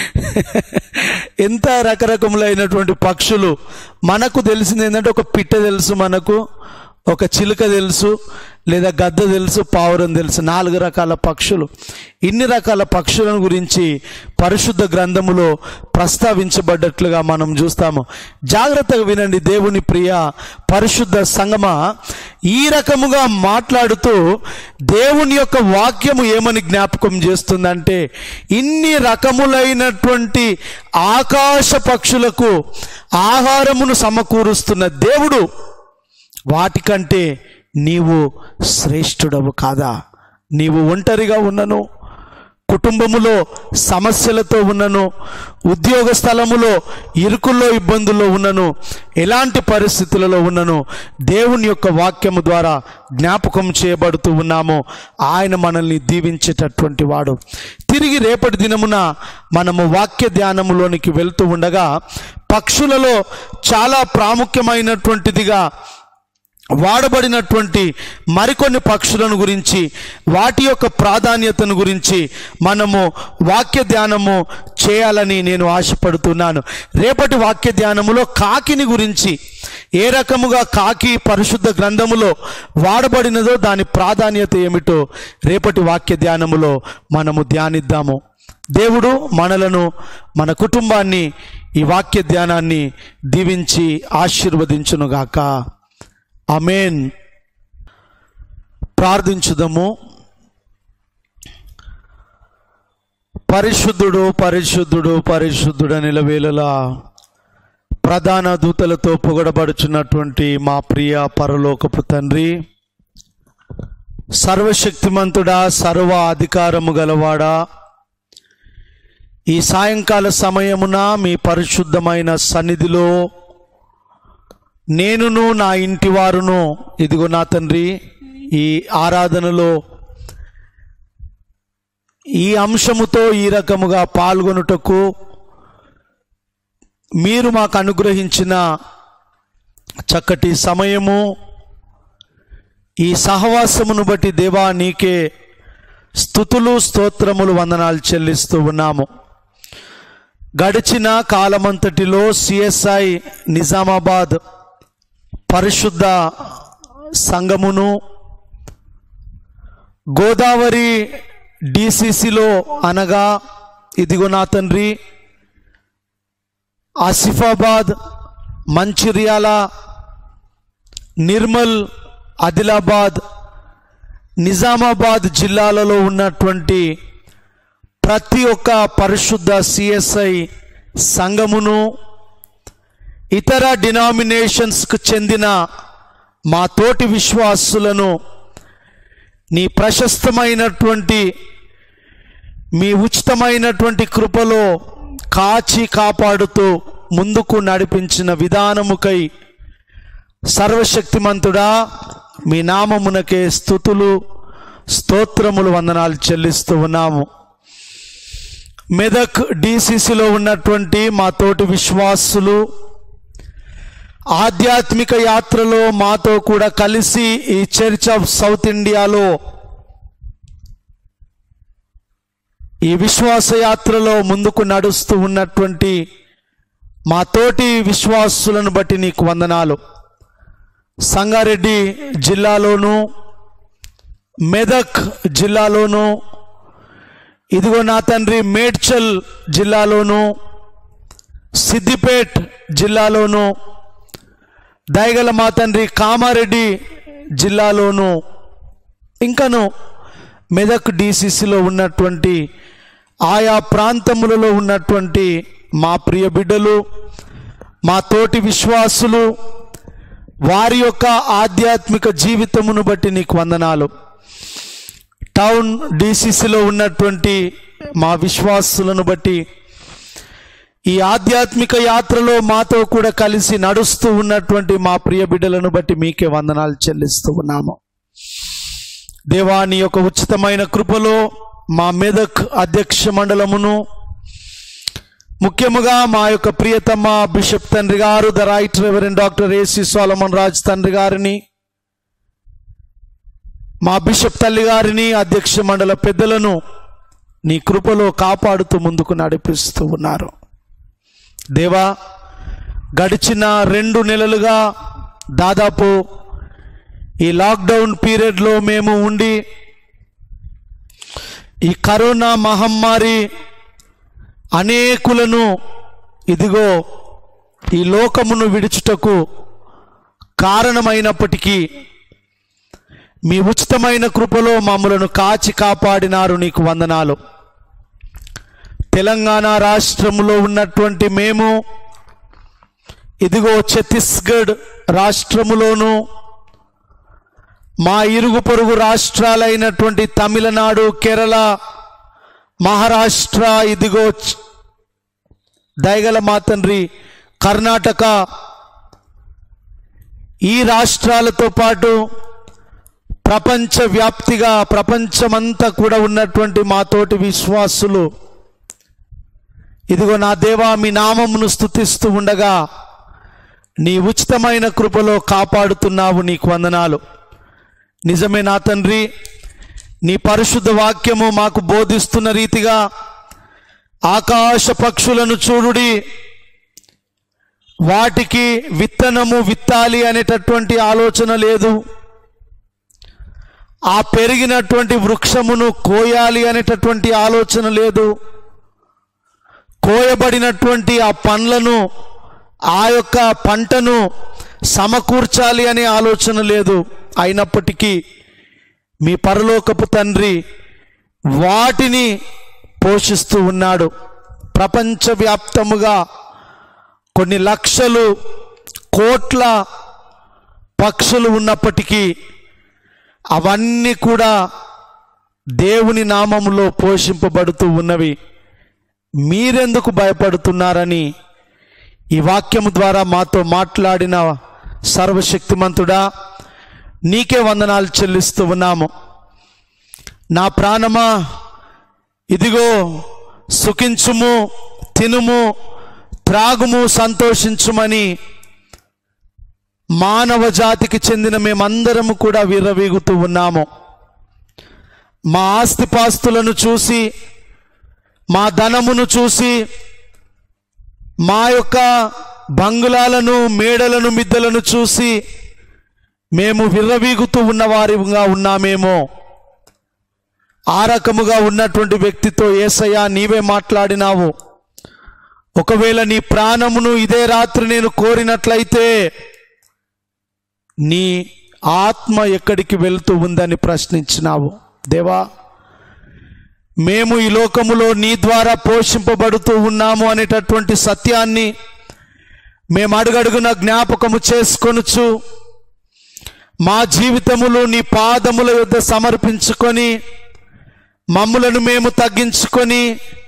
Speaker 1: ఎంత రకరకములైనటువంటి పక్షులు మనకు తెలిసింది ఏంటంటే ఒక పిట్ట తెలుసు మనకు ఒక చిలుక తెలుసు లేదా గద్ద తెలుసు పావురం తెలుసు నాలుగు రకాల పక్షులు ఇన్ని రకాల పక్షులను గురించి పరిశుద్ధ గ్రంథములో ప్రస్తావించబడ్డట్లుగా మనం చూస్తాము జాగ్రత్తగా వినండి దేవుని ప్రియ పరిశుద్ధ సంగమ ఈ రకముగా మాట్లాడుతూ దేవుని యొక్క వాక్యము ఏమని జ్ఞాపకం చేస్తుందంటే ఇన్ని రకములైనటువంటి ఆకాశ పక్షులకు ఆహారమును సమకూరుస్తున్న దేవుడు వాటికంటే నీవు శ్రేష్ఠుడవు కాదా నీవు ఒంటరిగా ఉన్నను కుటుంబములో సమస్యలతో ఉన్నను ఉద్యోగ స్థలములో ఇరుకుల్లో ఇబ్బందుల్లో ఉన్నను ఎలాంటి పరిస్థితులలో ఉన్నను దేవుని యొక్క వాక్యము ద్వారా జ్ఞాపకం చేయబడుతూ ఉన్నాము ఆయన మనల్ని దీవించేటటువంటి వాడు తిరిగి రేపటి దినమున మనము వాక్య ధ్యానములోనికి వెళ్తూ ఉండగా పక్షులలో చాలా ప్రాముఖ్యమైనటువంటిదిగా వాడబడినటువంటి మరికొన్ని పక్షులను గురించి వాటి యొక్క ప్రాధాన్యతను గురించి మనము వాక్య ధ్యానము చేయాలని నేను ఆశపడుతున్నాను రేపటి వాక్య ధ్యానములో కాకిని గురించి ఏ రకముగా కాకి పరిశుద్ధ గ్రంథములో వాడబడినదో దాని ప్రాధాన్యత ఏమిటో రేపటి వాక్య ధ్యానములో మనము ధ్యానిద్దాము దేవుడు మనలను మన కుటుంబాన్ని ఈ వాక్య ధ్యానాన్ని దీవించి ఆశీర్వదించునుగాక అమేన్ ప్రార్థించుదము పరిశుద్ధుడు పరిశుద్ధుడు పరిశుద్ధుడు నిలవేళలా ప్రధాన దూతలతో పొగడబడుచున్నటువంటి మా ప్రియ పరలోకపు తండ్రి సర్వశక్తిమంతుడా సర్వ అధికారము గలవాడా ఈ సాయంకాల సమయమున మీ పరిశుద్ధమైన సన్నిధిలో నేనును నా ఇంటి వారును ఇదిగో నా తండ్రి ఈ ఆరాధనలో ఈ అంశముతో ఈ రకముగా పాల్గొనుటకు మీరు మాకు అనుగ్రహించిన చక్కటి సమయము ఈ సహవాసమును బట్టి దేవా నీకే స్థుతులు స్తోత్రములు వందనాలు చెల్లిస్తూ ఉన్నాము గడిచిన కాలమంతటిలో సిఎస్ఐ నిజామాబాద్ పరిశుద్ధ సంఘమును గోదావరి డిసిసిలో అనగా ఇదిగో నా తండ్రి ఆసిఫాబాద్ మంచిర్యాల నిర్మల్ ఆదిలాబాద్ నిజామాబాద్ జిల్లాలలో ఉన్నటువంటి ప్రతి ఒక్క పరిశుద్ధ సిఎస్ఐ సంఘమును ఇతర డినామినేషన్స్కు చెందిన మా తోటి విశ్వాసులను నీ ప్రశస్తమైనటువంటి మీ ఉచితమైనటువంటి కృపలో కాచి కాపాడుతూ ముందుకు నడిపించిన విధానముకై సర్వశక్తిమంతుడా మీ నామమునకే స్థుతులు స్తోత్రములు వందనాలు చెల్లిస్తూ ఉన్నాము మెదక్ డిసిసిలో ఉన్నటువంటి మా తోటి విశ్వాసులు ఆధ్యాత్మిక యాత్రలో మాతో కూడా కలిసి ఈ చర్చ్ ఆఫ్ సౌత్ ఇండియాలో ఈ విశ్వాస యాత్రలో ముందుకు నడుస్తూ ఉన్నటువంటి మా తోటి విశ్వాసులను బట్టి నీకు వందనాలు సంగారెడ్డి జిల్లాలోను మెదక్ జిల్లాలోను ఇదిగో నా తండ్రి మేడ్చల్ జిల్లాలోను సిద్దిపేట్ జిల్లాలోను దయగల మా తండ్రి కామారెడ్డి జిల్లాలోను ఇంకను మెదక్ డిసిసిలో ఉన్నటువంటి ఆయా ప్రాంతములలో ఉన్నటువంటి మా ప్రియ బిడ్డలు మా తోటి విశ్వాసులు వారి యొక్క ఆధ్యాత్మిక జీవితమును బట్టి నీకు వందనాలు టౌన్ డిసిసిలో ఉన్నటువంటి మా విశ్వాసులను బట్టి ఈ ఆధ్యాత్మిక యాత్రలో మాతో కూడా కలిసి నడుస్తూ ఉన్నటువంటి మా ప్రియ బిడ్డలను బట్టి మీకే వందనాలు చెల్లిస్తూ ఉన్నాము దేవాని యొక్క ఉచితమైన కృపలో మా మెదక్ అధ్యక్ష మండలమును ముఖ్యముగా మా యొక్క ప్రియతమ బిషప్ తండ్రి గారు the right reverend doctor AC Solomon Raj తండ్రి గారిని మా బిషప్ తల్లి గారిని అధ్యక్ష మండల పెద్దలను నీ కృపలో కాపాడుతూ ముందుకు నడిపిస్తూ ఉన్నారు దేవా గడిచిన రెండు నెలలుగా దాదాపు ఈ లాక్డౌన్ పీరియడ్లో మేము ఉండి ఈ కరోనా మహమ్మారి అనేకులను ఇదిగో ఈ లోకమును విడుచుటకు కారణమైనప్పటికీ మీ ఉచితమైన కృపలో మమ్మలను కాచి కాపాడినారు నీకు వందనాలు తెలంగాణ రాష్ట్రములో ఉన్నటువంటి మేము ఇదిగో ఛత్తీస్గఢ్ రాష్ట్రములోను మా ఇరుగు పొరుగు రాష్ట్రాలైనటువంటి తమిళనాడు కేరళ మహారాష్ట్ర ఇదిగో చ్- దయగల మా తండ్రి కర్ణాటక ఈ రాష్ట్రాలతో పాటు ప్రపంచ వ్యాప్తిగా ప్రపంచమంతా కూడా ఉన్నటువంటి మా తోటి విశ్వాసులు ఇదిగో నా దేవా మీ నామమును స్థుతిస్తూ ఉండగా నీ ఉచితమైన కృపలో కాపాడుతున్నావు నీకు వందనాలు నిజమే నా తండ్రి నీ పరిశుద్ధ వాక్యము మాకు బోధిస్తున్న రీతిగా ఆకాశ పక్షులను చూడుడి వాటికి విత్తనము విత్తాలి అనేటటువంటి ఆలోచన లేదు ఆ పెరిగినటువంటి వృక్షమును కోయాలి అనేటటువంటి ఆలోచన లేదు కోయబడినటువంటి ఆ పండ్లను ఆ యొక్క పంటను సమకూర్చాలి అనే ఆలోచన లేదు అయినప్పటికీ మీ పరలోకపు తండ్రి వాటిని పోషిస్తూ ఉన్నాడు ప్రపంచవ్యాప్తముగా కొన్ని లక్షలు కోట్ల పక్షులు ఉన్నప్పటికీ అవన్నీ కూడా దేవుని నామములో పోషింపబడుతూ ఉన్నవి మీరెందుకు భయపడుతున్నారని ఈ వాక్యము ద్వారా మాతో మాట్లాడిన సర్వశక్తిమంతుడా నీకే వందనాలు చెల్లిస్తూ ఉన్నాము నా ప్రాణమా ఇదిగో సుఖించుము తినుము త్రాగుము సంతోషించుమని మానవ జాతికి చెందిన మేమందరము కూడా విర్రవీగుతూ ఉన్నాము మా ఆస్తిపాస్తులను చూసి మా ధనమును చూసి మా యొక్క బంగులాలను మేడలను మిద్దెలను చూసి మేము విర్రవీగుతూ ఉన్నవారిగా ఉన్నామేమో ఆ రకముగా ఉన్నటువంటి వ్యక్తితో ఏసయ్యా నీవే మాట్లాడినావు ఒకవేళ నీ ప్రాణమును ఇదే రాత్రి నేను కోరినట్లయితే నీ ఆత్మ ఎక్కడికి వెళ్తూ ఉందని ప్రశ్నించినావు దేవా మేము ఈ లోకములో నీ ద్వారా పోషింపబడుతూ ఉన్నాము అనేటటువంటి సత్యాన్ని మేము అడుగడుగున జ్ఞాపకము చేసుకొనుచు మా జీవితములు నీ పాదముల యొద్ద సమర్పించుకొని మమ్ములను మేము తగ్గించుకొని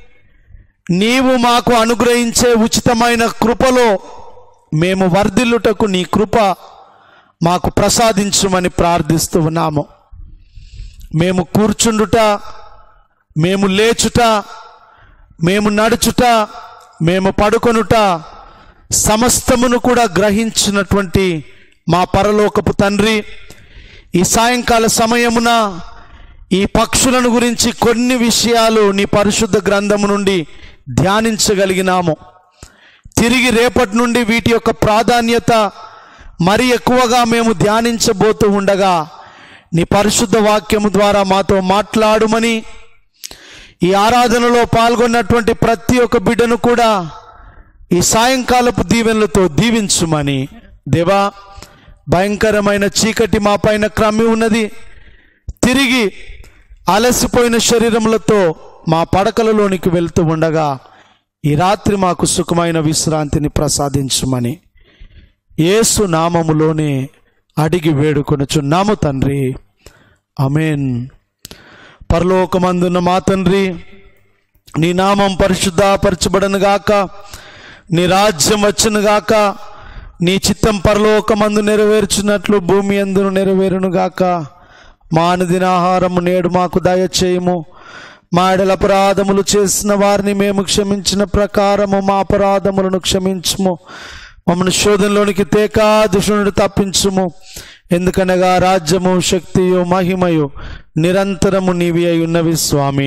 Speaker 1: నీవు మాకు అనుగ్రహించే ఉచితమైన కృపలో మేము వర్ధిల్లుటకు నీ కృప మాకు ప్రసాదించుమని ప్రార్థిస్తూ ఉన్నాము మేము కూర్చుండుట మేము లేచుట మేము నడుచుట మేము పడుకొనుట సమస్తమును కూడా గ్రహించినటువంటి మా పరలోకపు తండ్రి ఈ సాయంకాల సమయమున ఈ పక్షులను గురించి కొన్ని విషయాలు నీ పరిశుద్ధ గ్రంథము నుండి ధ్యానించగలిగినాము తిరిగి రేపటి నుండి వీటి యొక్క ప్రాధాన్యత మరి ఎక్కువగా మేము ధ్యానించబోతూ ఉండగా నీ పరిశుద్ధ వాక్యము ద్వారా మాతో మాట్లాడుమని ఈ ఆరాధనలో పాల్గొన్నటువంటి ప్రతి ఒక్క బిడ్డను కూడా ఈ సాయంకాలపు దీవెనలతో దీవించుమని దేవా భయంకరమైన చీకటి మా పైన క్రమి ఉన్నది తిరిగి అలసిపోయిన శరీరములతో మా పడకలలోనికి వెళ్తూ ఉండగా ఈ రాత్రి మాకు సుఖమైన విశ్రాంతిని ప్రసాదించుమని యేసు నామములోనే అడిగి వేడుకొనుచున్నాము తండ్రి అమేన్ పరలోకమందున్న మా తండ్రి నీ నామం పరిశుద్ధపరచబడను గాక నీ రాజ్యం వచ్చును గాక నీ చిత్తం పరలోకమందు నెరవేర్చినట్లు భూమి అందును నెరవేరును గాక మా అనుదిన ఆహారము నేడు మాకు దయచేయము మా ఎడల అపరాధములు చేసిన వారిని మేము క్షమించిన ప్రకారము మా అపరాధములను క్షమించుము మమ్మల్ని శోధనలోనికి తేకా దుషునుడు తప్పించుము ఎందుకనగా రాజ్యము శక్తియు మహిమయు నిరంతరము నీవి అయి ఉన్నవి స్వామి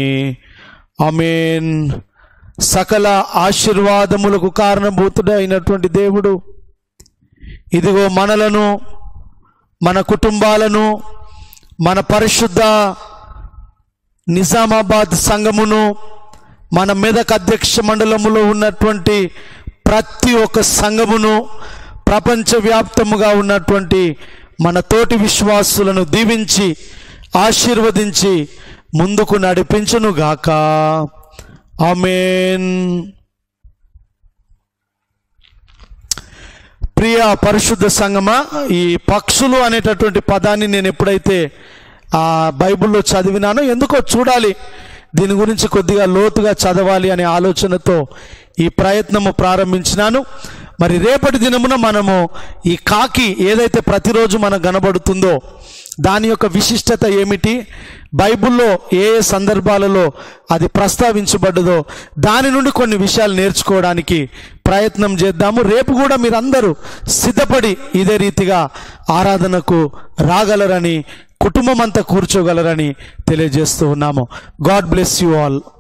Speaker 1: ఆమెన్ సకల ఆశీర్వాదములకు కారణభూతుడైనటువంటి దేవుడు ఇదిగో మనలను మన కుటుంబాలను మన పరిశుద్ధ నిజామాబాద్ సంఘమును మన మెదక్ అధ్యక్ష మండలములో ఉన్నటువంటి ప్రతి ఒక్క సంఘమును ప్రపంచవ్యాప్తముగా ఉన్నటువంటి మన తోటి విశ్వాసులను దీవించి ఆశీర్వదించి ముందుకు నడిపించును గాక ఆమెన్ ప్రియ పరిశుద్ధ సంగమా ఈ పక్షులు అనేటటువంటి పదాన్ని నేను ఎప్పుడైతే ఆ బైబిల్లో చదివినానో ఎందుకో చూడాలి దీని గురించి కొద్దిగా లోతుగా చదవాలి అనే ఆలోచనతో ఈ ప్రయత్నము ప్రారంభించినాను మరి రేపటి దినమున మనము ఈ కాకి ఏదైతే ప్రతిరోజు మనకు కనబడుతుందో దాని యొక్క విశిష్టత ఏమిటి బైబిల్లో ఏ ఏ సందర్భాలలో అది ప్రస్తావించబడ్డదో దాని నుండి కొన్ని విషయాలు నేర్చుకోవడానికి ప్రయత్నం చేద్దాము రేపు కూడా మీరందరూ సిద్ధపడి ఇదే రీతిగా ఆరాధనకు రాగలరని కుటుంబం అంతా కూర్చోగలరని తెలియజేస్తూ ఉన్నాము గాడ్ బ్లెస్ యూ ఆల్